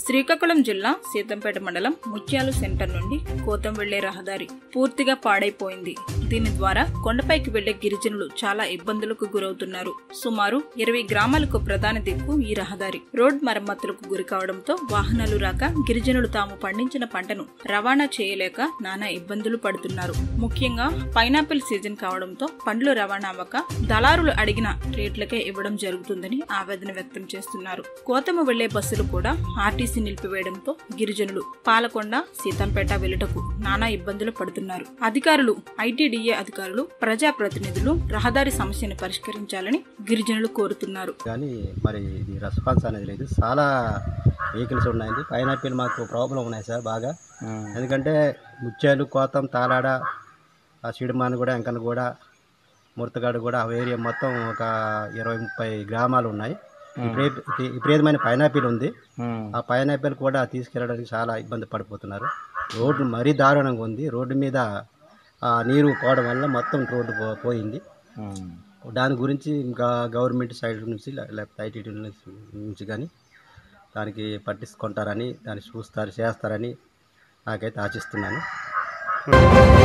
శ్రీకాకుళం జిల్లా సీతంపేట మండలం ముత్యాలు సెంటర్ నుండి కోతం వెళ్లే రహదారి పూర్తిగా పాడైపోయింది దీని ద్వారా కొండపైకి వెళ్లే గిరిజనులు చాలా ఇబ్బందులకు గురవుతున్నారు సుమారు ఇరవై గ్రామాలకు ప్రధాన దిక్కు ఈ రహదారి రోడ్ మరమ్మతులకు గురి కావడంతో వాహనాలు రాక గిరిజనులు తాము పండించిన పంటను రవాణా చేయలేక నానా ఇబ్బందులు పడుతున్నారు ముఖ్యంగా పైనాపిల్ సీజన్ కావడంతో పండ్లు రవాణా అవ్వక దళారులు అడిగిన రేట్లకే ఇవ్వడం జరుగుతుందని ఆవేదన వ్యక్తం చేస్తున్నారు కోతమ వెళ్లే బస్సులు కూడా ఆర్టీసీ నిలిపివేయడంతో గిరిజనులు పాలకొండ సీతంపేట వెళ్లుటకు నానా ఇబ్బందులు పడుతున్నారు అధికారులు ఐటీడీఏ అధికారులు ప్రజాప్రతినిధులు రహదారి సమస్యను పరిష్కరించాలని గిరిజనులు కోరుతున్నారు కానీ మరి ఇది రెస్పాన్స్ అనేది లేదు చాలా వెహికల్స్ ఉన్నాయండి పైనాపిల్ మాకు ప్రాబ్లం ఉన్నాయి సార్ బాగా ఎందుకంటే ముత్యాలు కోతం తాలాడ ఆ సిడిమాన్ కూడా ఎంకన్ కూడా ముర్తగాడు కూడా ఆ ఏరియా మొత్తం ఒక ఇరవై ముప్పై గ్రామాలు ఉన్నాయి విపరీత- విపరీతమైన పైనాపిల్ ఉంది ఆ పైనాపిల్ కూడా తీసుకెళ్ళడానికి చాలా ఇబ్బంది పడిపోతున్నారు రోడ్డు మరీ దారుణంగా ఉంది రోడ్డు మీద ఆ నీరు పోవడం వల్ల మొత్తం రోడ్డు పో- పోయింది దాని గురించి ఇంకా గవర్నమెంట్ సైడ్ నుంచి లే- లేకపోతే ఐటీటీ నుంచి కానీ దానికి పట్టించుకుంటారని దాన్ని చూస్తారు చేస్తారని నాకైతే ఆశిస్తున్నాను